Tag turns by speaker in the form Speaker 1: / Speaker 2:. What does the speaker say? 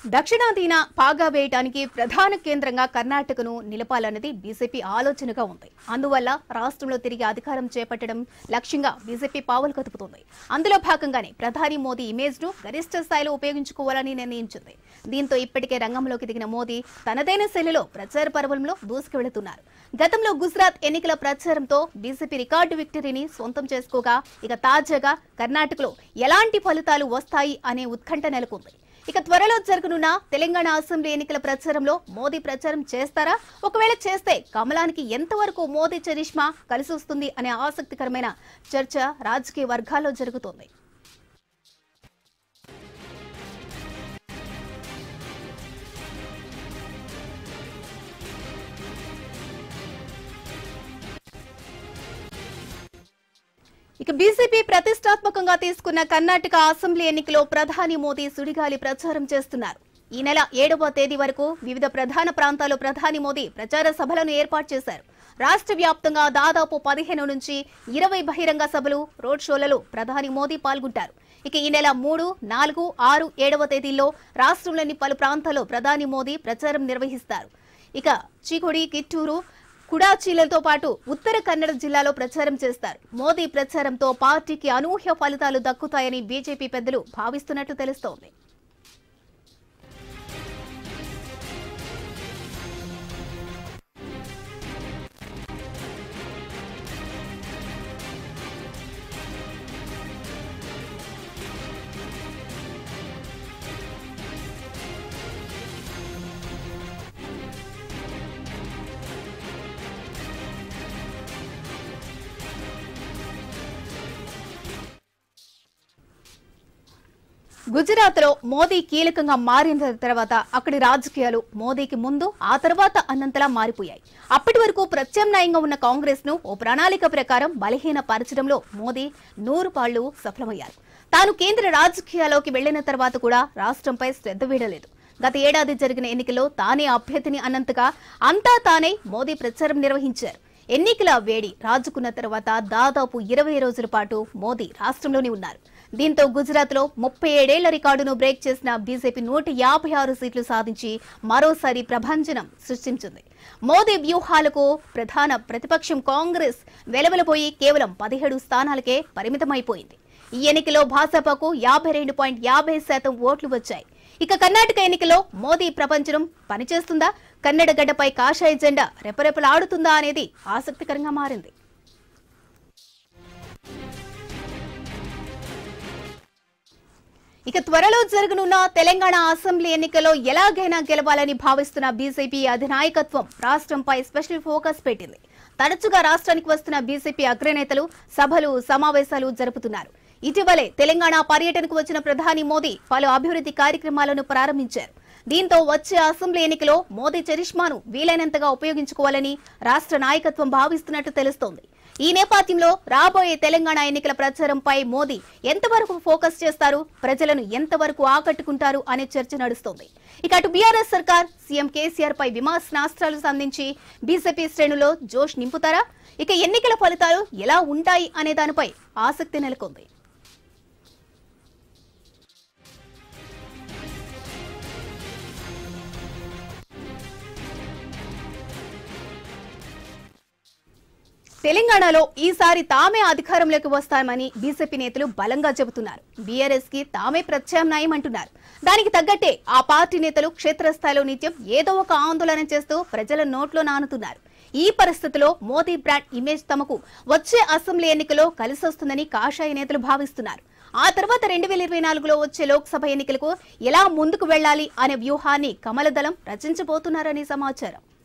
Speaker 1: దక్షిణాదిన పాగా వేయడానికి ప్రధాన కేంద్రంగా కర్ణాటకను నిలపాలన్నది బీజేపీ ఆలోచనగా ఉంది అందువల్ల రాష్ట్రంలో తిరిగి అధికారం చేపట్టడం లక్ష్యంగా బీజేపీ పావులు కదుపుతోంది అందులో భాగంగానే ప్రధాని మోదీ ఇమేజ్ ను గరిష్ట స్థాయిలో ఉపయోగించుకోవాలని నిర్ణయించింది దీంతో ఇప్పటికే రంగంలోకి దిగిన మోదీ తనదైన శైలిలో ప్రచార పర్వంలో దూసుకువెళుతున్నారు గతంలో గుజరాత్ ఎన్నికల ప్రచారంతో బీజేపీ రికార్డు విక్టరీని సొంతం చేసుకోగా ఇక తాజాగా కర్ణాటకలో ఎలాంటి ఫలితాలు వస్తాయి అనే ఉత్కంఠ నెలకొంది ఇక త్వరలో జరగనున్న తెలంగాణ అసెంబ్లీ ఎన్నికల ప్రచారంలో మోదీ ప్రచారం చేస్తారా ఒకవేళ చేస్తే కమలానికి ఎంతవరకు మోదీ చరిష్మా కలిసి వస్తుంది అనే ఆసక్తికరమైన చర్చ రాజకీయ వర్గాల్లో జరుగుతోంది ఇక బీజేపీ ప్రతిష్టాత్మకంగా తీసుకున్న కర్ణాటక అసెంబ్లీ ఎన్నికలో ప్రధాని మోదీ సుడిగాలి ప్రచారం చేస్తున్నారు ఈ నెల ఏడవ తేదీ వరకు వివిధ ప్రధాన ప్రాంతాల్లో ప్రధాని మోదీ ప్రచార సభలను ఏర్పాటు చేశారు రాష్ట్ర వ్యాప్తంగా దాదాపు పదిహేను నుంచి ఇరవై బహిరంగ సభలు రోడ్ షోలలో ప్రధాని మోదీ పాల్గొంటారు ఇక ఈ నెల మూడు నాలుగు ఆరు ఏడవ తేదీల్లో రాష్ట్రంలోని పలు ప్రాంతాల్లో ప్రధాని మోదీ ప్రచారం నిర్వహిస్తారు ఇక చికొడి కిట్టూరు కుడాచీలతో పాటు ఉత్తర కన్నడ జిల్లాలో ప్రచారం చేస్తారు మోదీ ప్రచారంతో పార్టీకి అనూహ్య ఫలితాలు దక్కుతాయని బీజేపీ పెద్దలు భావిస్తున్నట్టు తెలుస్తోంది గుజరాత్ లో మోదీ కీలకంగా మారిన తర్వాత అక్కడి రాజకీయాలు మోదీకి ముందు ఆ తర్వాత అన్నంతలా మారిపోయాయి అప్పటి వరకు ప్రత్యామ్నాయంగా ఉన్న కాంగ్రెస్ ను ఓ ప్రణాళిక ప్రకారం బలహీన పరచడంలో మోదీ నూరు పాళ్లు సఫలమయ్యారు తాను కేంద్ర రాజకీయాల్లోకి వెళ్లిన తర్వాత కూడా రాష్ట్రంపై శ్రద్ధ వీడలేదు గత ఏడాది జరిగిన ఎన్నికల్లో తానే అభ్యర్థిని అన్నంతగా అంతా తానే మోదీ ప్రచారం నిర్వహించారు ఎన్నికల వేడి రాజుకున్న తర్వాత దాదాపు ఇరవై రోజుల పాటు మోదీ రాష్ట్రంలోనే ఉన్నారు దీంతో గుజరాత్ లో ముప్పై ఏడేళ్ల రికార్డును బ్రేక్ చేసిన బీజేపీ నూట యాభై ఆరు సీట్లు సాధించి మరోసారి ప్రభంజనం సృష్టించింది మోదీ వ్యూహాలకు ప్రధాన ప్రతిపక్షం కాంగ్రెస్ వెలవెలబోయి కేవలం పదిహేడు స్థానాలకే పరిమితమైపోయింది ఈ ఎన్నికలో భాజపాకు యాభై రెండు పాయింట్ యాభై శాతం ఓట్లు వచ్చాయి ఇక కర్ణాటక ఎన్నికలో మోదీ ప్రపంచం పనిచేస్తుందా కన్నడ గడ్డపై కాషాయ జెండా రెపరెపలాడుతుందా అనేది ఆసక్తికరంగా మారింది ఇక త్వరలో జరగనున్న తెలంగాణ అసెంబ్లీ ఎన్నికల్లో ఎలాగైనా గెలవాలని భావిస్తున్న బీజేపీ అధినాయకత్వం రాష్ట్రంపై స్పెషల్ ఫోకస్ పెట్టింది తరచుగా రాష్ట్రానికి వస్తున్న బీజేపీ అగ్రనేతలు సభలు సమావేశాలు జరుపుతున్నారు ఇటీవలే తెలంగాణ పర్యటనకు వచ్చిన ప్రధాని మోదీ పలు అభివృద్ధి కార్యక్రమాలను ప్రారంభించారు దీంతో వచ్చే అసెంబ్లీ ఎన్నికలో మోదీ చరిష్మాను వీలైనంతగా ఉపయోగించుకోవాలని రాష్ట్ర నాయకత్వం భావిస్తున్నట్టు తెలుస్తోంది ఈ నేపథ్యంలో రాబోయే తెలంగాణ ఎన్నికల ప్రచారంపై మోదీ ఎంతవరకు ఫోకస్ చేస్తారు ప్రజలను ఎంతవరకు ఆకట్టుకుంటారు అనే చర్చ నడుస్తోంది ఇక అటు బీఆర్ఎస్ సర్కార్ సీఎం కేసీఆర్ పై విమర్శనాస్త్రాలు సంధించి బీజేపీ శ్రేణులో జోష్ నింపుతారా ఇక ఎన్నికల ఫలితాలు ఎలా ఉంటాయి అనే దానిపై ఆసక్తి నెలకొంది తెలంగాణలో ఈసారి తామే అధికారంలోకి వస్తామని బీజేపీ నేతలు బలంగా చెబుతున్నారు బీఆర్ఎస్ కి తామే ప్రత్యామ్నాయం అంటున్నారు దానికి తగ్గట్టే ఆ పార్టీ నేతలు క్షేత్రస్థాయిలో నిత్యం ఏదో ఒక ఆందోళన చేస్తూ ప్రజల నోట్లో నానుతున్నారు ఈ పరిస్థితిలో మోదీ బ్రాండ్ ఇమేజ్ తమకు వచ్చే అసెంబ్లీ ఎన్నికలో కలిసొస్తుందని కాషాయ నేతలు భావిస్తున్నారు ఆ తర్వాత రెండు వేల ఇరవై నాలుగులో వచ్చే లోక్సభ ఎన్నికలకు ఎలా ముందుకు వెళ్లాలి అనే వ్యూహాన్ని కమలదళం రచించబోతున్నారని సమాచారం